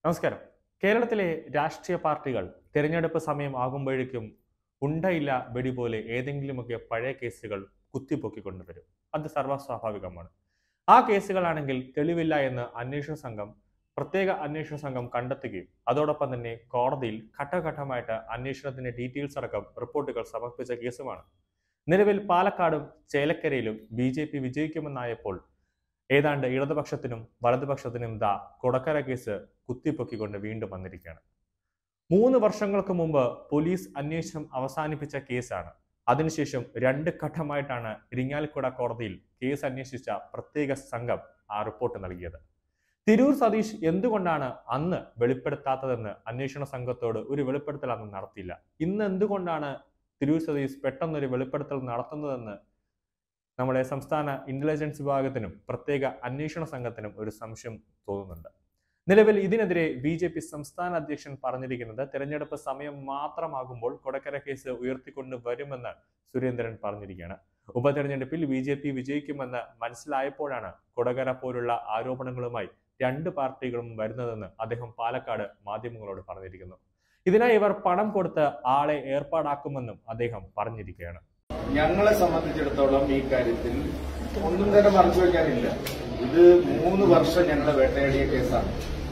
നമസ്കാരം കേരളത്തിലെ രാഷ്ട്രീയ പാർട്ടികൾ തിരഞ്ഞെടുപ്പ് സമയം ആകുമ്പോഴേക്കും ഉണ്ടയില്ല വെടി പോലെ ഏതെങ്കിലുമൊക്കെ പഴയ കേസുകൾ കുത്തിപ്പൊക്കിക്കൊണ്ടുവരും അത് സർവ്വസ്വാഭാവികമാണ് ആ കേസുകളാണെങ്കിൽ തെളിവില്ല എന്ന് അന്വേഷണ സംഘം പ്രത്യേക അന്വേഷണ സംഘം കണ്ടെത്തുകയും അതോടൊപ്പം തന്നെ കോടതിയിൽ ഘട്ടഘട്ടമായിട്ട് അന്വേഷണത്തിന്റെ ഡീറ്റെയിൽസ് അടക്കം റിപ്പോർട്ടുകൾ സമർപ്പിച്ച കേസുമാണ് നിലവിൽ പാലക്കാടും ചേലക്കരയിലും ബി ജെ പി വിജയിക്കുമെന്നായപ്പോൾ ഏതാണ്ട് ഇടതുപക്ഷത്തിനും വലതുപക്ഷത്തിനും ദാ കൊടക്കര കേസ് കുത്തിപ്പൊക്കിക്കൊണ്ട് വീണ്ടും വന്നിരിക്കുകയാണ് മൂന്ന് വർഷങ്ങൾക്ക് മുമ്പ് പോലീസ് അന്വേഷണം അവസാനിപ്പിച്ച കേസാണ് അതിനുശേഷം രണ്ട് ഘട്ടമായിട്ടാണ് ഇരിങ്ങാലക്കുട കോടതിയിൽ കേസ് അന്വേഷിച്ച പ്രത്യേക സംഘം ആ റിപ്പോർട്ട് നൽകിയത് തിരൂർ സതീഷ് എന്തുകൊണ്ടാണ് അന്ന് വെളിപ്പെടുത്താത്തതെന്ന് അന്വേഷണ സംഘത്തോട് ഒരു വെളിപ്പെടുത്തൽ അന്ന് നടത്തിയില്ല ഇന്ന് എന്തുകൊണ്ടാണ് തിരൂർ സതീഷ് പെട്ടെന്നൊരു വെളിപ്പെടുത്തൽ നടത്തുന്നതെന്ന് നമ്മുടെ സംസ്ഥാന ഇന്റലിജൻസ് വിഭാഗത്തിനും പ്രത്യേക അന്വേഷണ സംഘത്തിനും ഒരു സംശയം തോന്നുന്നുണ്ട് നിലവിൽ ഇതിനെതിരെ ബി ജെ പി സംസ്ഥാന അധ്യക്ഷൻ പറഞ്ഞിരിക്കുന്നത് തെരഞ്ഞെടുപ്പ് സമയം മാത്രമാകുമ്പോൾ കൊടക്കര കേസ് ഉയർത്തിക്കൊണ്ട് വരുമെന്ന് സുരേന്ദ്രൻ പറഞ്ഞിരിക്കുകയാണ് ഉപതെരഞ്ഞെടുപ്പിൽ ബി ജെ പി വിജയിക്കുമെന്ന് മനസ്സിലായപ്പോഴാണ് കൊടകര പോലുള്ള ആരോപണങ്ങളുമായി രണ്ട് പാർട്ടികളും വരുന്നതെന്ന് അദ്ദേഹം പാലക്കാട് മാധ്യമങ്ങളോട് പറഞ്ഞിരിക്കുന്നു ഇതിനായി ഇവർ പണം കൊടുത്ത് ആളെ ഏർപ്പാടാക്കുമെന്നും അദ്ദേഹം പറഞ്ഞിരിക്കുകയാണ് ഞങ്ങളെ സംബന്ധിച്ചിടത്തോളം ഈ കാര്യത്തിൽ ഒന്നും തന്നെ മറച്ചു വെക്കാനില്ല ഇത് മൂന്ന് വർഷം ഞങ്ങളെ വേട്ടയാടിയ കേസാണ്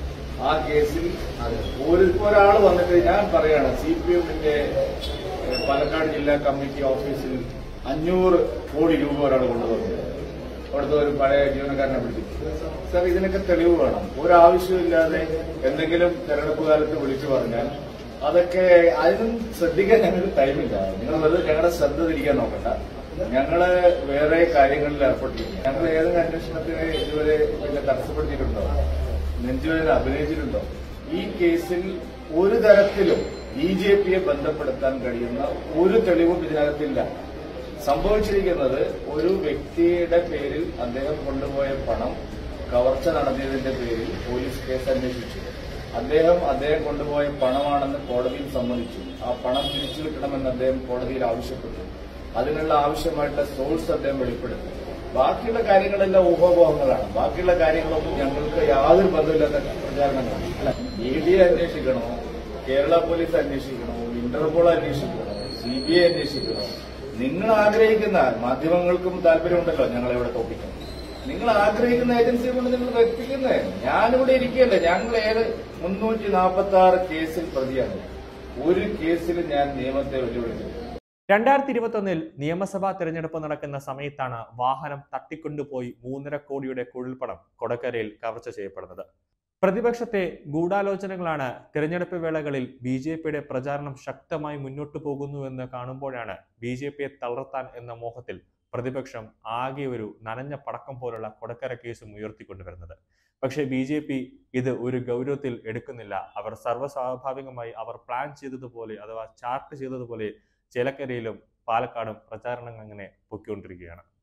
ആ കേസിൽ ഒരു ഒരാൾ വന്നിട്ട് ഞാൻ പറയാണ് സി പി എമ്മിന്റെ പാലക്കാട് ജില്ലാ കമ്മിറ്റി ഓഫീസിൽ അഞ്ഞൂറ് കോടി രൂപ ഒരാൾ കൊണ്ടുവന്നു അവിടുത്തെ ഒരു പഴയ ജീവനക്കാരനെ വിളിച്ചു സാർ ഇതിനൊക്കെ തെളിവ് വേണം ഒരാവശ്യമില്ലാതെ എന്തെങ്കിലും തെരഞ്ഞെടുപ്പ് കാലത്ത് വിളിച്ചു പറഞ്ഞാൽ അതൊക്കെ അതിനും ശ്രദ്ധിക്കാൻ ഞങ്ങൾക്ക് ടൈമില്ല നിങ്ങൾ വെറുതെ ഞങ്ങളുടെ ശ്രദ്ധ തിരിക്കാൻ നോക്കണ്ട ഞങ്ങള് വേറെ കാര്യങ്ങളിൽ ഏർപ്പെട്ടിരിക്കും ഞങ്ങൾ ഏതെങ്കിലും അന്വേഷണത്തിന് ഇതുവരെ പിന്നെ തടസ്സപ്പെടുത്തിയിട്ടുണ്ടോ നെഞ്ചുവേദന അഭിനയിച്ചിട്ടുണ്ടോ ഈ കേസിൽ ഒരു തരത്തിലും ബി ജെ പിയെ ബന്ധപ്പെടുത്താൻ കഴിയുന്ന ഒരു തെളിവും ഇതിനകത്തില്ല സംഭവിച്ചിരിക്കുന്നത് ഒരു വ്യക്തിയുടെ പേരിൽ അദ്ദേഹം കൊണ്ടുപോയ പണം കവർച്ച നടത്തിയതിന്റെ പേരിൽ പോലീസ് കേസ് അന്വേഷിച്ചു അദ്ദേഹം അദ്ദേഹം കൊണ്ടുപോയ പണമാണെന്ന് കോടതിയിൽ സമ്മതിച്ചു ആ പണം തിരിച്ചു കിട്ടണമെന്ന് അദ്ദേഹം കോടതിയിൽ ആവശ്യപ്പെട്ടു അതിനുള്ള ആവശ്യമായിട്ടുള്ള സോഴ്സ് അദ്ദേഹം വെളിപ്പെടുത്തി ബാക്കിയുള്ള കാര്യങ്ങളെല്ലാം ഊഹാപോഹങ്ങളാണ് ബാക്കിയുള്ള കാര്യങ്ങളൊന്നും ഞങ്ങൾക്ക് യാതൊരു ബന്ധമില്ലാത്ത പ്രചാരണങ്ങളാണ് അല്ല ഇ ഡി അന്വേഷിക്കണോ കേരള പോലീസ് അന്വേഷിക്കണോ ഇന്റർപോൾ അന്വേഷിക്കണോ സി ബി ഐ അന്വേഷിക്കണോ നിങ്ങൾ ആഗ്രഹിക്കുന്ന മാധ്യമങ്ങൾക്കും താല്പര്യമുണ്ടല്ലോ ഞങ്ങളെ ഇവിടെ തോപ്പിക്കാൻ നിങ്ങൾ ആഗ്രഹിക്കുന്ന ഏജൻസിയെ കൊണ്ട് നിങ്ങൾ വ്യക്തിക്കുന്നത് ഞാനിവിടെ ഇരിക്കുകയല്ലേ ഞങ്ങൾ ഏത് മുന്നൂറ്റി നാൽപ്പത്തി ആറ് കേസിൽ പ്രതിയാണ് ഒരു കേസിൽ ഞാൻ നിയമത്തെ വെല്ലുവിളിച്ചു രണ്ടായിരത്തി ഇരുപത്തൊന്നിൽ നിയമസഭാ തിരഞ്ഞെടുപ്പ് നടക്കുന്ന സമയത്താണ് വാഹനം തട്ടിക്കൊണ്ടുപോയി മൂന്നര കോടിയുടെ കുഴൽപ്പണം കൊടക്കരയിൽ കവർച്ച ചെയ്യപ്പെടുന്നത് പ്രതിപക്ഷത്തെ ഗൂഢാലോചനകളാണ് തിരഞ്ഞെടുപ്പ് വേളകളിൽ ബി ജെ പിയുടെ പ്രചാരണം ശക്തമായി മുന്നോട്ടു പോകുന്നുവെന്ന് കാണുമ്പോഴാണ് ബി ജെ പിയെ തളർത്താൻ എന്ന മോഹത്തിൽ പ്രതിപക്ഷം ആകെ ഒരു നനഞ്ഞ പടക്കം പോലുള്ള കൊടക്കര കേസും ഉയർത്തിക്കൊണ്ടുവരുന്നത് പക്ഷേ ബി ജെ പി ഇത് ഒരു ഗൗരവത്തിൽ എടുക്കുന്നില്ല അവർ സർവ്വസ്വാഭാവികമായി അവർ പ്ലാൻ ചെയ്തതുപോലെ അഥവാ ചാർട്ട് ചെയ്തതുപോലെ ചേലക്കരയിലും പാലക്കാടും പ്രചാരണങ്ങൾ അങ്ങനെ പൊയ്ക്കൊണ്ടിരിക്കുകയാണ്